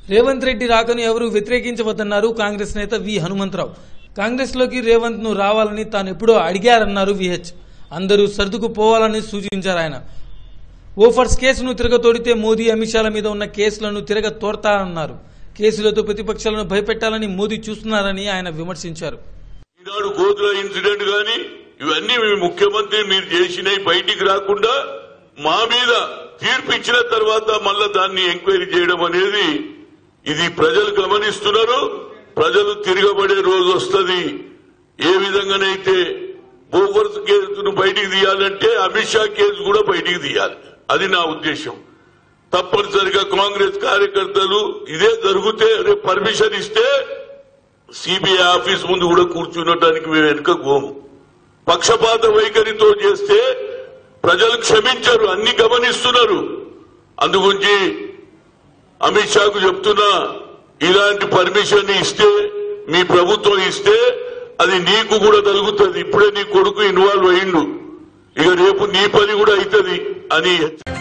రేవంత్ రెడ్డి రాకను ఎవరూ వ్యతిరేకించవద్దన్నారు కాంగ్రెస్ నేత వి హనుమంతరావు కాంగ్రెస్ లోకి రేవంత్ ను రావాలని తాను ఎప్పుడో అడిగారన్నారు విహెచ్ అందరూ సర్దుకు పోవాలని సూచించారు ఆయన ఓఫర్స్ కేసును తిరగతోడితే మోదీ అమిత్ షాల మీద ఉన్న కేసులను తిరగ తోడతారన్నారు కేసులతో ప్రతిపక్షాలను భయపెట్టాలని మోదీ చూస్తున్నారని ఆయన విమర్శించారు ఈనాడు గోధుల ఇన్సిడెంట్ గాని ఇవన్నీ మీ ముఖ్యమంత్రి మీరు చేసినవి బయటికి రాకుండా మా మీద తీర్పు ఇచ్చిన తర్వాత మళ్ళా దాన్ని ఎంక్వైరీ చేయడం అనేది ఇది ప్రజలు గమనిస్తున్నారు ప్రజలు తిరగబడే రోజు వస్తుంది ఏ విధంగానైతే బోఫర్స్ కేసును బయటికి తీయాలంటే అమిత్ షా కేసు కూడా బయటికి తీయాలి అది నా ఉద్దేశం తప్పనిసరిగా కాంగ్రెస్ కార్యకర్తలు ఇదే జరిగితే రేపు పర్మిషన్ ఇస్తే సిబిఐ ఆఫీస్ ముందు కూడా కూర్చునడానికి మేము వెనుక గోము పక్షపాత వైఖరితో చేస్తే ప్రజలు క్షమించరు అన్ని గమనిస్తున్నారు అందుగురించి అమిత్ షాకు చెప్తున్నా ఇలాంటి పర్మిషన్ ఇస్తే మీ ప్రభుత్వం ఇస్తే అది నీకు కూడా తగులుతుంది ఇప్పుడే నీ కొడుకు ఇన్వాల్వ్ అయిండు ఇక రేపు నీ పని కూడా అవుతుంది అని హెచ్చ-